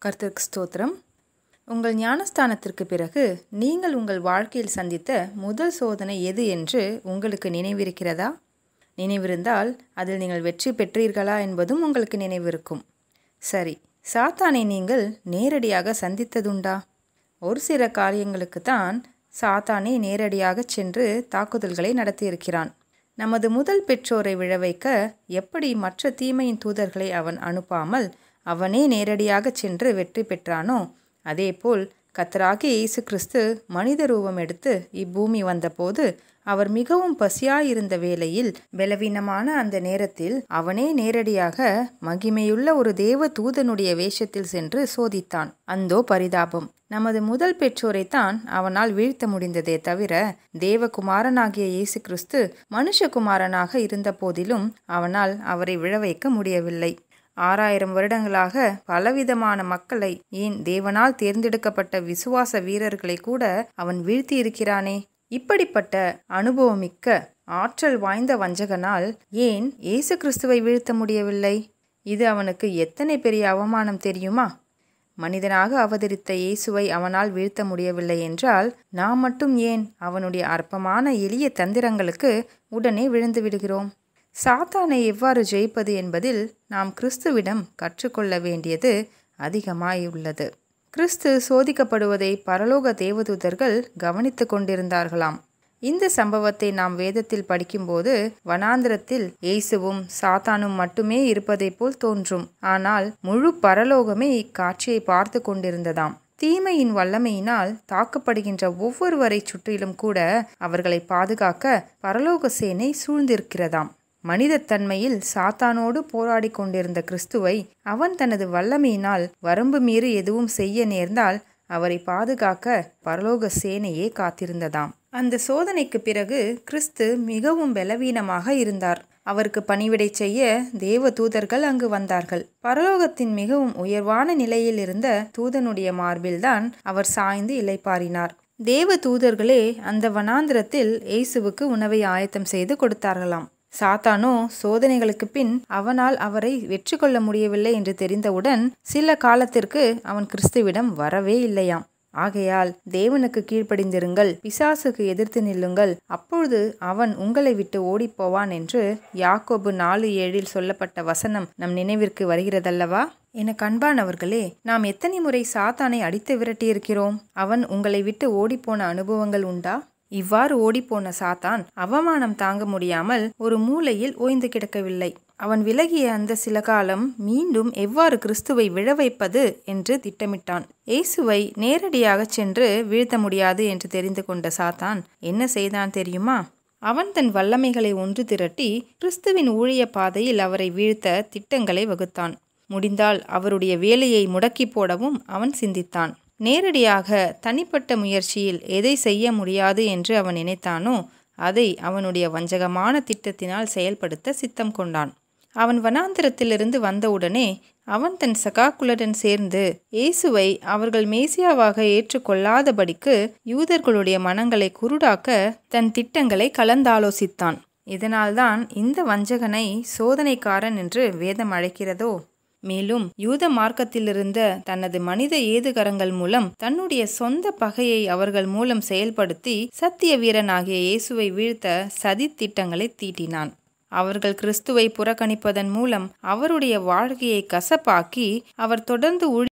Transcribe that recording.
கர்த்தருக்கு ஸ்தோத்திரம் உங்கள் ஞானஸ்தானத்திற்கு பிறகு நீங்கள் உங்கள் வாழ்க்கையில் சந்தித்த முதல் சோதனை எது என்று உங்களுக்கு நினைவிருக்கிறதா நினைவிருந்தால் அதில் நீங்கள் வெற்றி பெற்றீர்களா என்பதும் உங்களுக்கு நினைவிருக்கும் சரி சாத்தானை நீங்கள் நேரடியாக சந்தித்ததுண்டா ஒரு சில காரியங்களுக்கு தான் சாத்தானே நேரடியாக சென்று தாக்குதல்களை நடத்தியிருக்கிறான் நமது முதல் பெற்றோரை விழவைக்க எப்படி மற்ற தீமையின் தூதர்களை அவன் அனுப்பாமல் அவனே நேரடியாக சென்று வெற்றி பெற்றானோ அதேபோல் கத்தராகிய இயேசு கிறிஸ்து மனித ரூபம் எடுத்து இப்பூமி வந்தபோது அவர் மிகவும் பசியாயிருந்த வேளையில் பலவீனமான அந்த நேரத்தில் அவனே நேரடியாக மகிமையுள்ள ஒரு தேவ தூதனுடைய வேஷத்தில் சென்று சோதித்தான் அந்தோ பரிதாபம் நமது முதல் பெற்றோரைத்தான் அவனால் வீழ்த்த முடிந்ததே தவிர தேவகுமாரனாகிய இயேசு கிறிஸ்து மனுஷகுமாரனாக இருந்த போதிலும் அவனால் அவரை விழவைக்க முடியவில்லை ஆறாயிரம் வருடங்களாக பலவிதமான மக்களை ஏன் தேவனால் தேர்ந்தெடுக்கப்பட்ட விசுவாச வீரர்களை கூட அவன் வீழ்த்தி இருக்கிறானே இப்படிப்பட்ட அனுபவமிக்க ஆற்றல் வாய்ந்த வஞ்சகனால் ஏன் இயேசு கிறிஸ்துவை வீழ்த்த முடியவில்லை இது அவனுக்கு எத்தனை பெரிய அவமானம் தெரியுமா மனிதனாக அவதரித்த இயேசுவை அவனால் வீழ்த்த முடியவில்லை என்றால் நாம் மட்டும் ஏன் அவனுடைய அற்பமான எளிய தந்திரங்களுக்கு உடனே விழுந்து விடுகிறோம் சாத்தானை எவ்வாறு ஜெயிப்பது என்பதில் நாம் கிறிஸ்துவிடம் கற்றுக்கொள்ள வேண்டியது அதிகமாயுள்ளது கிறிஸ்து சோதிக்கப்படுவதை பரலோக தேவதூதர்கள் கவனித்து கொண்டிருந்தார்களாம் இந்த சம்பவத்தை நாம் வேதத்தில் படிக்கும்போது வனாந்திரத்தில் இயேசுவும் சாத்தானும் மட்டுமே இருப்பதைப் போல் தோன்றும் ஆனால் முழு பரலோகமே இக்காட்சியை பார்த்து கொண்டிருந்ததாம் தீமையின் வல்லமையினால் தாக்கப்படுகின்ற ஒவ்வொருவரை சுற்றிலும் கூட அவர்களை பாதுகாக்க பரலோக சேனை சூழ்ந்திருக்கிறதாம் மனிதத்தன்மையில் சாத்தானோடு போராடி கொண்டிருந்த கிறிஸ்துவை அவன் தனது வல்லமையினால் வரம்பு மீறி எதுவும் செய்ய நேர்ந்தால் அவரை பாதுகாக்க பரலோக சேனையே காத்திருந்ததாம் அந்த சோதனைக்கு பிறகு கிறிஸ்து மிகவும் பலவீனமாக இருந்தார் அவருக்கு பணிவிடை செய்ய தேவ தூதர்கள் அங்கு வந்தார்கள் பரலோகத்தின் மிகவும் உயர்வான நிலையில் இருந்த தூதனுடைய மார்பில்தான் அவர் சாய்ந்து இலைப்பாரினார் தேவ தூதர்களே அந்த வனாந்திரத்தில் இயேசுவுக்கு உணவை ஆயத்தம் செய்து கொடுத்தார்களாம் சாத்தானோ சோதனைகளுக்கு பின் அவனால் அவரை வெற்றி கொள்ள முடியவில்லை என்று தெரிந்தவுடன் சில காலத்திற்கு அவன் கிறிஸ்துவிடம் வரவே இல்லையாம் ஆகையால் தேவனுக்கு கீழ்ப்படிந்திருங்கள் பிசாசுக்கு எதிர்த்து நில்லுங்கள் அப்பொழுது அவன் உங்களை விட்டு ஓடிப்போவான் என்று யாக்கோபு நாலு ஏழில் சொல்லப்பட்ட வசனம் நம் நினைவிற்கு வருகிறதல்லவா என கண்பானவர்களே நாம் எத்தனை முறை சாத்தானை அடித்து விரட்டியிருக்கிறோம் அவன் உங்களை விட்டு ஓடிப்போன அனுபவங்கள் உண்டா இவ்வாறு ஓடிப்போன சாத்தான் அவமானம் தாங்க முடியாமல் ஒரு மூலையில் ஓய்ந்து கிடக்கவில்லை அவன் விலகிய அந்த சில காலம் மீண்டும் எவ்வாறு கிறிஸ்துவை விழ வைப்பது என்று திட்டமிட்டான் இயேசுவை நேரடியாக சென்று வீழ்த்த முடியாது என்று தெரிந்து கொண்ட சாத்தான் என்ன செய்தான் தெரியுமா அவன் தன் வல்லமைகளை ஒன்று திரட்டி கிறிஸ்துவின் ஊழிய பாதையில் அவரை வீழ்த்த திட்டங்களை வகுத்தான் முடிந்தால் அவருடைய வேலையை முடக்கி போடவும் அவன் சிந்தித்தான் நேரடியாக தனிப்பட்ட முயற்சியில் எதை செய்ய முடியாது என்று அவன் நினைத்தானோ அதை அவனுடைய வஞ்சகமான திட்டத்தினால் செயல்படுத்த சித்தம் கொண்டான் அவன் வனாந்திரத்திலிருந்து வந்தவுடனே அவன் தன் சகாக்குளுடன் சேர்ந்து இயேசுவை அவர்கள் மேசியாவாக ஏற்றுக்கொள்ளாதபடிக்கு யூதர்களுடைய மனங்களை குருடாக்க தன் திட்டங்களை கலந்தாலோசித்தான் இதனால்தான் இந்த வஞ்சகனை சோதனைக்காரன் என்று வேதம் அழைக்கிறதோ மேலும் யூத மார்க்கத்திலிருந்த தனது மனித ஏதுகரங்கள் மூலம் தன்னுடைய சொந்த பகையை அவர்கள் மூலம் செயல்படுத்தி சத்திய வீரனாகிய இயேசுவை வீழ்த்த சதி திட்டங்களை தீட்டினான் அவர்கள் கிறிஸ்துவை புறக்கணிப்பதன் மூலம் அவருடைய வாழ்க்கையை கசப்பாக்கி அவர் தொடர்ந்து